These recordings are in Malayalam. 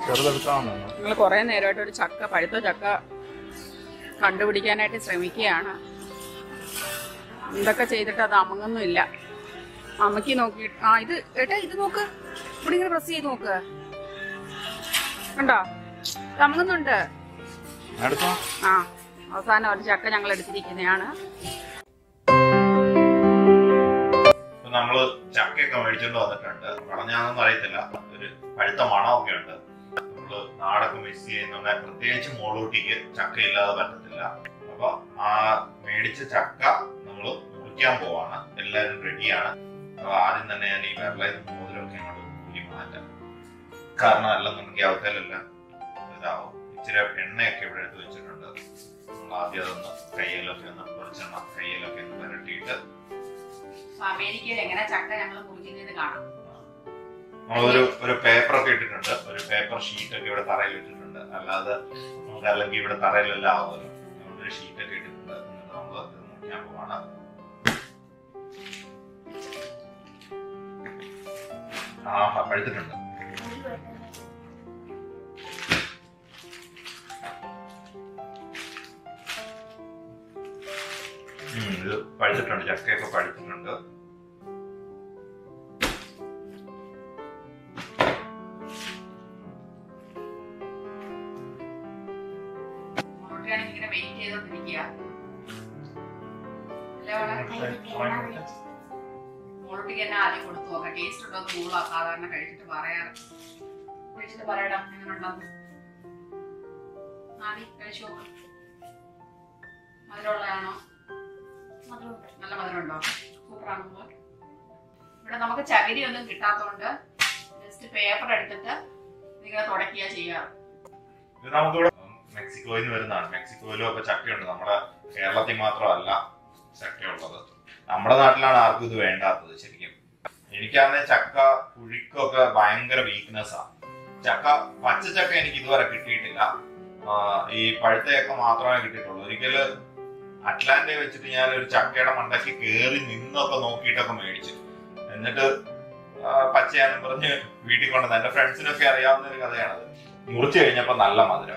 ചെറുതെടുക്കാമെന്നു ഞങ്ങൾ കുറേ നേരമായിട്ട് ഒരു ചക്ക പഴുത്ത ചക്ക കണ്ടുപിടിക്കാനായിട്ട് ശ്രമിക്കുകയാണ് എന്തൊക്കെ ചെയ്തിട്ട് അത് അമങ്ങൊന്നുമില്ല അമ്മയ്ക്ക് നോക്കി ആ ഇത് ഏട്ടാ ഇത് നോക്ക് ഇവിടെ ഇങ്ങനെ പ്രസ് ചെയ്ത് നോക്ക് കണ്ടോ ഇത് അമങ്ങുന്നുണ്ട് എടുത്തോ ആ അവസാനം ഒരു ചക്ക ഞങ്ങൾ എടുത്തിരിക്കുന്നതാണ് ഇപ്പൊ നമ്മള് ചക്കയൊക്കെ മേടിച്ചോണ്ട് വന്നിട്ടുണ്ട് പറഞ്ഞാന്നൊന്നും അറിയത്തില്ല ഒരു പഴുത്ത മണമൊക്കെ ഉണ്ട് നമ്മള് നാടൊക്കെ മിക്സ് ചെയ്യുന്നുണ്ട് പ്രത്യേകിച്ച് മോളൂട്ടിക്ക് ചക്ക ഇല്ലാതെ പറ്റത്തില്ല അപ്പൊ ആ മേടിച്ച ചക്ക നമ്മള് മുറിക്കാൻ പോവാണ് എല്ലാരും റെഡിയാണ് അപ്പൊ ആദ്യം തന്നെ ഞാൻ ഈ വെള്ളയിൽ മോതിരമൊക്കെ അങ്ങോട്ട് ഊരി മാറ്റാം കാരണം അല്ലെന്നുണ്ടെങ്കിൽ അവത്തേലെല്ലാം ഇതാവും ഇച്ചിരി എണ്ണയൊക്കെ ഇവിടെ എടുത്ത് വെച്ചിട്ടുണ്ട് നമ്മൾ ആദ്യം അതൊന്ന് കയ്യിലൊക്കെ ഒന്ന് വെളിച്ചെണ്ണ കയ്യിലൊക്കെ ഒന്ന് പുരട്ടിയിട്ട് അമേരിക്കയിൽ എങ്ങനെ ചക്ക ഞങ്ങൾ മുറിക്കുന്നത് കാണാം നമ്മളൊരു ഒരു പേപ്പർ ഒക്കെ ഇട്ടിട്ടുണ്ട് ഒരു പേപ്പർ ഷീറ്റ് ഒക്കെ ഇവിടെ തറയിൽ ഇട്ടിട്ടുണ്ട് അല്ലാതെ നമുക്ക് അല്ലെങ്കിൽ ഇവിടെ തറയിലെല്ലാം ആവുമല്ലോ നമ്മളൊരു ഷീറ്റ് ഒക്കെ ഇട്ടിട്ടുണ്ട് എന്നിട്ട് നമ്മൾ ഇത് മുറിക്കാൻ പോവാണ് ആ പഴുത്തിട്ടുണ്ട് ഉം, ഇത് പഴുത്തിട്ടുണ്ട് ചക്കയൊക്കെ പഴുത്തിട്ടുണ്ട് മുറിക്കുകയാണെങ്കിൽ ഇങ്ങനെ വെയിറ്റ് ചെയ്തോണ്ടിരിക്കുക അല്ലേ മോളെ? മോളൂട്ടിക്ക് തന്നെ ആദ്യം കൊടുത്തു നോക്കാം ടേസ്റ്റ് ഉണ്ടോ എന്ന് മോളാ സാധാരണ കഴിച്ചിട്ട് പറയാറ് കഴിച്ചിട്ട് പറയടാ എങ്ങനെ ഉണ്ടെന്ന് ആദ്യം കഴിച്ചു നോക്കാം മധുരമുള്ളതാണോ നല്ല മധുരമുണ്ടോ സൂപ്പറാണോ മോളെ? ഇവിടെ നമുക്ക് ചകിരി ഒന്നും കിട്ടാത്തോണ്ട് ജസ്റ്റ് പേപ്പർ എടുത്തിട്ട് ഇങ്ങനെ തുടക്കുക ചെയ്യാറ് ഇത് നമുക്കിവിടെ മെക്സിക്കോയിൽ നിന്ന് വരുന്നതാണ് മെക്സിക്കോയിലും ഒക്കെ ചക്കയുണ്ട് നമ്മുടെ കേരളത്തിൽ മാത്രമല്ല ചക്കയുള്ളത് നമ്മുടെ നാട്ടിലാണ് ആർക്കും ഇത് വേണ്ടാത്തത് ശരിക്കും എനിക്കാണെങ്കിൽ ചക്ക പുഴുക്കൊക്കെ ഭയങ്കര വീക്ക്നെസ് ആണ് ചക്ക പച്ച ചക്ക എനിക്ക് ഇതുവരെ കിട്ടിയിട്ടില്ല ആ, ഈ പഴുത്ത ചക്ക മാത്രമേ കിട്ടിയിട്ടുള്ളൂ ഒരിക്കല് അറ്റ്ലാന്റയിൽ വെച്ചിട്ട് ഞാൻ ഒരു ചക്കയുടെ മണ്ടയ്ക്ക് കയറി നിന്നൊക്കെ നോക്കിയിട്ടൊക്കെ മേടിച്ചു എന്നിട്ട് ആ, പച്ചയാണെന്ന് പറഞ്ഞ് വീട്ടിൽ കൊണ്ടുവന്ന എന്റെ ഫ്രണ്ട്സിനൊക്കെ അറിയാവുന്ന ഒരു കഥയാണത് മുറിച്ചു കഴിഞ്ഞപ്പോ നല്ല മധുരം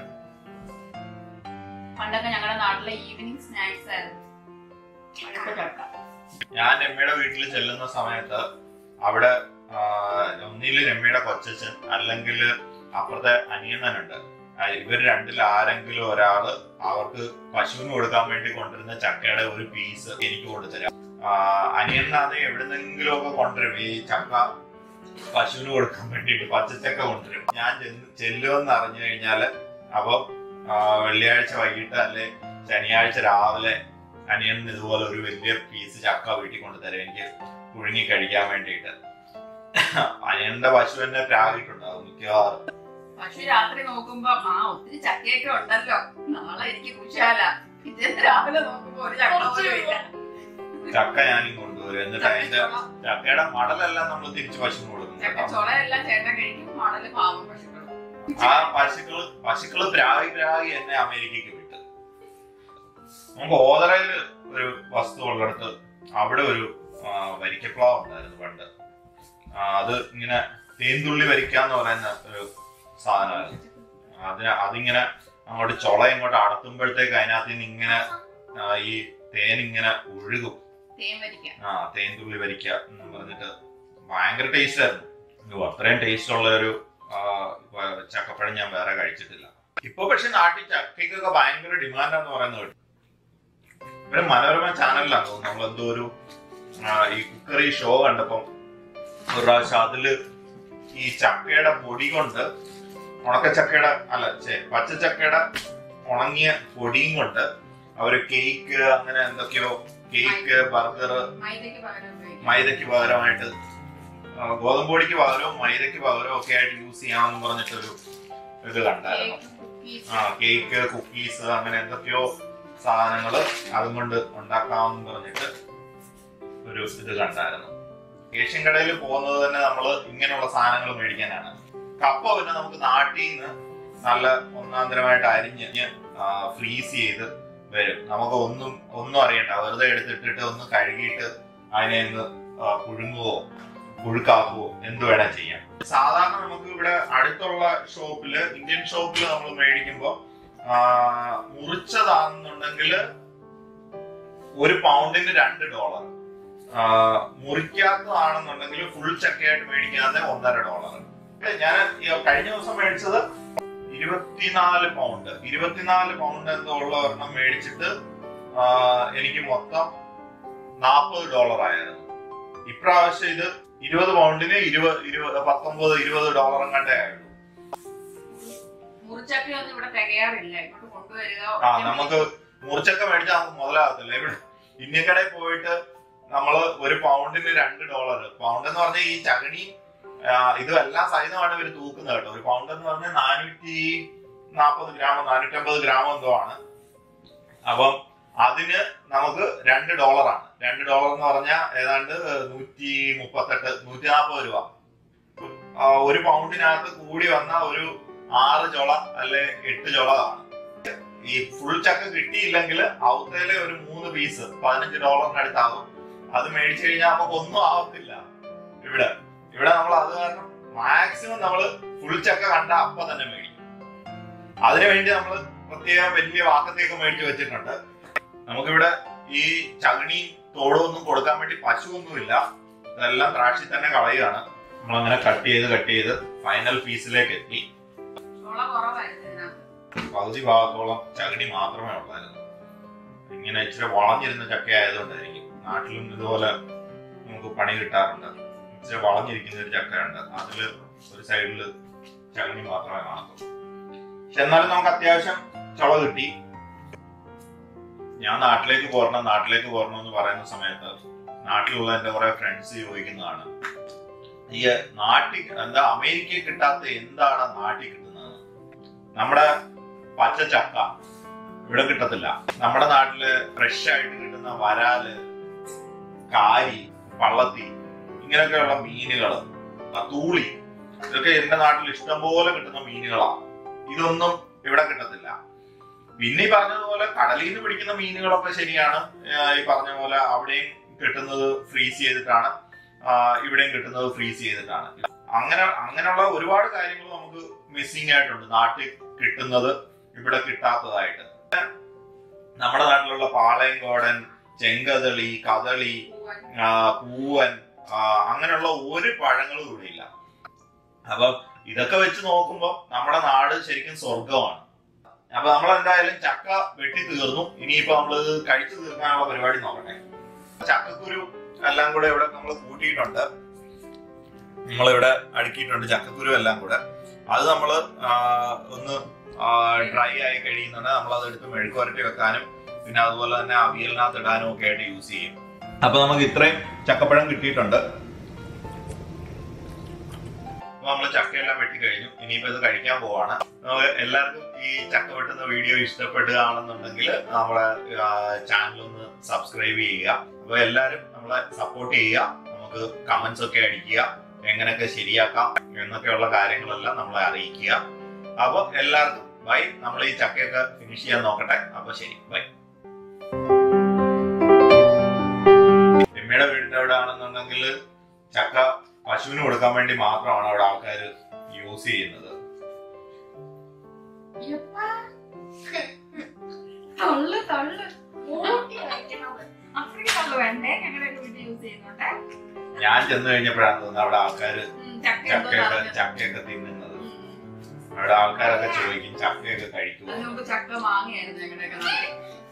പണ്ടൊക്കെ ഞങ്ങളുടെ നാട്ടിലെ ഈവനിങ് സ്നാക്സ് ആയിരുന്നു പഴുത്ത ചക്ക ഞാൻ രമ്യയുടെ വീട്ടിൽ ചെല്ലുന്ന സമയത്ത് അവിടെ ആ, ഒന്നില് രമ്യയുടെ കൊച്ചച്ഛൻ അല്ലെങ്കിൽ അപ്പുറത്തെ അനിയണ്ണനുണ്ട് ആ, ഇവർ രണ്ടിൽ ആരെങ്കിലും ഒരാള് അവർക്ക് പശുവിന് കൊടുക്കാൻ വേണ്ടി കൊണ്ടുവരുന്ന ചക്കയുടെ ഒരു പീസ് എനിക്ക് കൊണ്ടുതരാം ആ, അനിയണ്ണാണ് എവിടുന്നെങ്കിലും ഒക്കെ കൊണ്ടുവരും ഈ ചക്ക പശുവിന് കൊടുക്കാൻ വേണ്ടിയിട്ട് പച്ചച്ചക്ക കൊണ്ടുവരും ഞാൻ ചെന്ന് ചെല്ലുമെന്ന് അറിഞ്ഞു കഴിഞ്ഞാല് അപ്പൊ ആ, വെള്ളിയാഴ്ച വൈകിട്ട് അല്ലെ ശനിയാഴ്ച രാവിലെ അനിയന് ഇതുപോലെ ഒരു വലിയ പീസ് ചക്ക വീട്ടിൽ കൊണ്ടുതരും എനിക്ക് പുഴുങ്ങി കഴിക്കാൻ വേണ്ടിയിട്ട് അനിയന്റെ പശു എന്നെ പ്രാഗിട്ടുണ്ടാവും മിക്കവാറും പക്ഷെ രാത്രി നോക്കുമ്പോ ആ ഒത്തിരി ചക്കയൊക്കെ ഉണ്ടല്ലോ നാളെ എനിക്ക് കുശാല പിറ്റേന്ന് രാവിലെ നോക്കുമ്പോ ഒരു ചക്ക പോലും ഇല്ല ചക്ക ഞാനും കൊണ്ടുവരും എന്നിട്ട് അതിന്റെ ചക്കച്ചോള ചക്കയുടെ മടലെല്ലാം നമ്മൾ തിരിച്ച് പശുവിന് കൊടുക്കും കേട്ടോ. ചക്കച്ചോളയെല്ലാം ചേട്ടൻ കഴിക്കും മണല് പാവം പശുക്കളും ആ പശുക്കള് പശുക്കള് പ്രാഗി പ്രാഗി എന്നെ അമേരിക്കക്ക് വിട്ട് നമുക്ക് ഓതറയില് ഒരു വസ്തു ഉള്ളിടത്ത് അവിടെ ഒരു ആ, വരിക്കപ്ലാവ് ഉണ്ടായിരുന്നു പണ്ട് ആ, അത് ഇങ്ങനെ തേൻതുള്ളി വരിക്കാന്ന് പറയുന്ന ഒരു സാധനമായിരുന്നു അതിന് അതിങ്ങനെ അങ്ങോട്ട് ചുള ഇങ്ങോട്ട് അടത്തുമ്പോഴത്തേക്ക് അതിനകത്ത് നിന്ന് ഇങ്ങനെ ആ, ഈ തേൻ ഇങ്ങനെ ഒഴുകും തേൻ വരിക്ക ആ തേൻതുള്ളി വരിക്ക എന്ന് പറഞ്ഞിട്ട് ഭയങ്കര ടേസ്റ്റ് ആയിരുന്നു അയ്യോ, അത്രയും ടേസ്റ്റ് ഉള്ള ഒരു ആ, വ- ചക്കപ്പഴം ഞാൻ വേറെ കഴിച്ചിട്ടില്ല ഇപ്പൊ പക്ഷെ നാട്ടിൽ ചക്കയ്ക്കൊക്കെ ഭയങ്കര ഡിമാൻഡാന്ന് പറയുന്നത് കേട്ടു ഇവര് മനോരമ ചാനലിലാണ് തോന്നുന്നു നമ്മളെന്തോ ഒരു ആ, ഈ കുക്കറി ഷോ കണ്ടപ്പം ഒരു പ്രാവശ്യം അതില് ഈ ചക്കയുടെ പൊടി കൊണ്ട് ഉണക്കച്ചക്കയുടെ അല്ല ഛെ, പച്ചച്ചക്കയുടെ ഉണങ്ങിയ പൊടിയും കൊണ്ട് അവര് കേക്ക് അങ്ങനെ എന്തൊക്കെയോ കേക്ക് ബർഗർ മൈദയ്ക്ക് പകരം ഉപയോഗിക്കും മൈദയ്ക്ക് പകരമായിട്ട് ആ, ഗോതമ്പ് പൊടിക്ക് പകരവും മൈദയ്ക്ക് പകരവും ഒക്കെ ആയിട്ട് യൂസ് ചെയ്യാമെന്ന് പറഞ്ഞിട്ടൊരു ഇത് കണ്ടായിരുന്നു കേക്ക് കുക്കീസ് ആ കേക്ക് കുക്കീസ് അങ്ങനെ എന്തൊക്കെയോ സാധനങ്ങള് അതും കൊണ്ട് ഉണ്ടാക്കാമെന്ന് പറഞ്ഞിട്ട് ഒരു ഇത് കണ്ടായിരുന്നു ഏഷ്യൻ കടയിൽ പോകുന്നത് തന്നെ നമ്മൾ ഇങ്ങനെയുള്ള സാധനങ്ങൾ മേടിക്കാനാണ് കപ്പ പിന്നെ നമുക്ക് നാട്ടിൽ നിന്ന് നല്ല ഒന്നാന്തരമായിട്ട് അരിഞ്ഞ് ഫ്രീസ് ചെയ്ത് വരും നമുക്ക് ഒന്നും ഒന്നും അറിയണ്ട വെറുതെ എടുത്തിട്ടിട്ട് ഒന്ന് കഴുകിയിട്ട് അതിനെ ഒന്ന് ആ, പുഴുങ്ങുകയോ പുഴുക്കാക്കുവോ എന്ത് വേണേ ചെയ്യാം സാധാരണ നമുക്ക് ഇവിടെ അടുത്തുള്ള ഷോപ്പില് ഇന്ത്യൻ ഷോപ്പിൽ നമ്മൾ മേടിക്കുമ്പോൾ മുറിച്ചതാണെന്നുണ്ടെങ്കിൽ ഒരു പൗണ്ടിന് രണ്ട് ഡോളർ മുറിക്കാത്തതാണെന്നുണ്ടെങ്കിൽ ഫുൾ ചക്കയായിട്ട് മേടിക്കാതെ ഒന്നര ഡോളർ ഞാൻ ഈ കഴിഞ്ഞ ദിവസം മേടിച്ചത് ഇരുപത്തിനാല് പൗണ്ട് ഇരുപത്തിനാല് പൗണ്ട് എന്തോ ഉള്ള ഒരെണ്ണം മേടിച്ചിട്ട് ആ, എനിക്ക് മൊത്തം നാൽപ്പത് ഡോളർ ആയിരുന്നു ഇപ്രാവശ്യം ഇത് ഇരുപത് പൗണ്ടിന് ഇരുപത് ഇരുപത് പത്തൊമ്പത് ഇരുപത് ഡോളറും കണ്ടേ ആയുള്ളൂ മുറിച്ചക്കയൊന്നും ഇവിടെ തികയാറില്ല ഇങ്ങോട്ട് കൊണ്ടുവരിക ആ നമുക്ക് മുറിച്ചൊക്കെ മേടിച്ചാൽ നമുക്ക് മുതലാകത്തില്ല ഇവിടെ ഇന്ത്യൻ കടയിൽ പോയിട്ട് നമ്മള് ഒരു പൗണ്ടിന് രണ്ട് ഡോളർ പൗണ്ട് എന്ന് പറഞ്ഞാൽ ഈ ചകണി ആ, ഇതും എല്ലാം സഹിതമാണ് ഇവർ തൂക്കുന്നത് കേട്ടോ ഒരു പൗണ്ട് എന്ന് പറഞ്ഞാൽ നാനൂറ്റി നാൽപ്പത് ഗ്രാമോ നാനൂറ്റമ്പത് ഗ്രാമോ എന്തോ ആണ് അപ്പം അതിന് നമുക്ക് രണ്ട് ഡോളറാണ് രണ്ട് ഡോളർ എന്ന് പറഞ്ഞാൽ ഏതാണ്ട് നൂറ്റി മുപ്പത്തെട്ട് നൂറ്റി നാൽപ്പത് രൂപ ആ, ഒരു പൗണ്ടിനകത്ത് കൂടി വന്ന ഒരു ആറ് ചൊള അല്ലെ എട്ട് ചൊള കാണും ഈ ഫുൾ ചക്ക കിട്ടിയില്ലെങ്കിൽ ഔത്തേലെ ഒരു മൂന്ന് പീസ് പതിനഞ്ച് ഡോളറിന് അടുത്താകും അത് മേടിച്ചു കഴിഞ്ഞാൽ നമുക്ക് ഒന്നും ആവത്തില്ല ഇവിടെ ഇവിടെ നമ്മൾ അത് കാരണം മാക്സിമം നമ്മൾ ഫുൾ ചക്ക കണ്ട അപ്പൊ തന്നെ മേടിക്കും അതിനു വേണ്ടി നമ്മൾ പ്രത്യേകം വലിയ വാക്കത്തേക്ക് മേടിച്ചു വെച്ചിട്ടുണ്ട് നമുക്കിവിടെ ഈ ചകിണി തോടൊന്നും കൊടുക്കാൻ വേണ്ടി പശുവൊന്നുമില്ല ഇതെല്ലാം ത്രാഷിൽ തന്നെ കളയുകയാണ് നമ്മളങ്ങനെ കട്ട് ചെയ്ത് കട്ട് ചെയ്ത് ഫൈനൽ പീസിലേക്ക് എത്തി ചുള കുറവായിരുന്നു ഇതിനകത്ത് പകുതി ഭാഗത്തോളം ചകിടി മാത്രമേ ഉള്ളായിരുന്നു ഇങ്ങനെ ഇച്ചിരി വളഞ്ഞിരുന്ന ചക്ക ആയതുകൊണ്ടായിരിക്കും നാട്ടിലും ഇതുപോലെ നമുക്ക് പണി കിട്ടാറുണ്ട് ഇച്ചിരി വളഞ്ഞിരിക്കുന്ന ഒരു ചക്കയുണ്ട് അതില് ഒരു സൈഡില് ചകിടി മാത്രമേ കാണത്തുള്ളൂ പക്ഷെ എന്നാലും നമുക്ക് അത്യാവശ്യം ചുള കിട്ടി ഞാൻ നാട്ടിലേക്ക് പോരണം നാട്ടിലേക്ക് പോരണം എന്ന് പറയുന്ന സമയത്ത് നാട്ടിലുള്ള എന്റെ കുറെ ഫ്രണ്ട്സ് ചോദിക്കുന്നതാണ് ഈ നാട്ടിൽ എന്താ അമേരിക്കയിൽ കിട്ടാത്ത എന്താണ് നാട്ടിൽ കിട്ടുന്നത് നമ്മുടെ പച്ച ചക്ക ഇവിടെ കിട്ടത്തില്ല നമ്മുടെ നാട്ടില് ഫ്രഷ് ആയിട്ട് കിട്ടുന്ന വരാല് കാരി പള്ളത്തി ഇങ്ങനെയൊക്കെയുള്ള മീനുകള് തൂളി ഇതൊക്കെ എന്റെ നാട്ടിൽ ഇഷ്ടംപോലെ കിട്ടുന്ന മീനുകളാണ് ഇതൊന്നും ഇവിടെ കിട്ടത്തില്ല പിന്നെ ഈ പറഞ്ഞതുപോലെ കടലിൽ നിന്ന് പിടിക്കുന്ന മീനുകളൊക്കെ ശരിയാണ് ഏഹ് ഈ പറഞ്ഞ പോലെ അവിടെയും കിട്ടുന്നത് ഫ്രീസ് ചെയ്തിട്ടാണ് ആഹ് ഇവിടെയും കിട്ടുന്നത് ഫ്രീസ് ചെയ്തിട്ടാണ് അങ്ങനെ അങ്ങനെയുള്ള ഒരുപാട് കാര്യങ്ങൾ നമുക്ക് മിസ്സിംഗ് ആയിട്ടുണ്ട് നാട്ടിൽ കിട്ടുന്നത് ഇവിടെ കിട്ടാത്തതായിട്ട് നമ്മുടെ നാട്ടിലുള്ള പാളയംകോടൻ ചെങ്കതളി കദളി പൂവൻ ആ, പൂവൻ ആ, അങ്ങനെയുള്ള ഒരു പഴങ്ങളും ഇവിടെ ഇല്ല അപ്പം ഇതൊക്കെ വെച്ച് നോക്കുമ്പോൾ നമ്മുടെ നാട് ശരിക്കും സ്വർഗമാണ് അപ്പൊ നമ്മൾ എന്തായാലും ചക്ക വെട്ടി തീർന്നു ഇനിയിപ്പോ നമ്മൾ കഴിച്ചു തീർക്കാനുള്ള പരിപാടി നോക്കട്ടെ ചക്കക്കുരു എല്ലാം കൂടെ ഇവിടെ നമ്മൾ കൂട്ടിയിട്ടുണ്ട് നമ്മളിവിടെ അടുക്കിയിട്ടുണ്ട് ചക്കക്കുരു എല്ലാം കൂടെ അത് നമ്മൾ ഒന്ന് ഡ്രൈ ആയി കഴിയുന്നുണ്ട് നമ്മൾ അത് എടുത്ത് മെഴുക്ക് വരട്ടി വെക്കാനും പിന്നെ അതുപോലെ തന്നെ അവിയലിനകത്ത് ഇടാനും ഒക്കെ ആയിട്ട് യൂസ് ചെയ്യും അപ്പൊ നമുക്ക് ഇത്രയും ചക്കപ്പഴം കിട്ടിയിട്ടുണ്ട് അപ്പൊ നമ്മള് ചക്കയെല്ലാം വെട്ടി കഴിഞ്ഞു ഇനിയിപ്പോ ഇത് കഴിക്കാൻ പോവാണ് നമുക്ക് എല്ലാവർക്കും ഈ ചക്ക വെട്ടുന്ന വീഡിയോ ഇഷ്ടപ്പെടുകയാണെന്നുണ്ടെങ്കിൽ നമ്മളെ ചാനൽ ഒന്ന് സബ്സ്ക്രൈബ് ചെയ്യുക അപ്പൊ എല്ലാവരും നമ്മളെ സപ്പോർട്ട് ചെയ്യുക നമുക്ക് കമന്റ്സ് ഒക്കെ അടിക്കുക എങ്ങനെയൊക്കെ ശരിയാക്കാം എന്നൊക്കെയുള്ള കാര്യങ്ങളെല്ലാം നമ്മളെ അറിയിക്കുക അപ്പൊ എല്ലാവർക്കും ബൈ നമ്മൾ ഈ ചക്കയൊക്കെ ഫിനിഷ് ചെയ്യാൻ നോക്കട്ടെ അപ്പൊ ശരി ബൈ എമ്മയുടെ വീടിന്റെ അവിടെ ആണെന്നുണ്ടെങ്കിൽ ചക്ക പശുവിന് കൊടുക്കാൻ വേണ്ടി മാത്രമാണ് അവിടെ ആൾക്കാർ യൂസ് ചെയ്യുന്നത് എപ്പാ? തള്ളു തള്ളു ഓടി കഴിക്കണത് അത്രയ്ക്ക് തള്ളു വേണ്ടേ ഞങ്ങളുടെ വീട്ടിൽ യൂസ് ചെയ്യുന്നുണ്ട് ഞാൻ ചെന്ന് കഴിഞ്ഞപ്പോഴാണ് തോന്നുന്നത് അവിടെ ആൾക്കാർ ഉം, ചക്ക എന്തോ ചക്കയൊക്കെ നിറഞ്ഞത്. ചക്കയൊക്കെ തിന്നുന്നത് ഉം. അവിടെ ആൾക്കാരൊക്കെ ചോദിക്കും ചക്കയൊക്കെ കഴിക്കുമോ അതിന് മുമ്പ് ചക്ക മാങ്ങയായിരുന്നു ഞങ്ങളുടെയൊക്കെ നാട്ടിൽ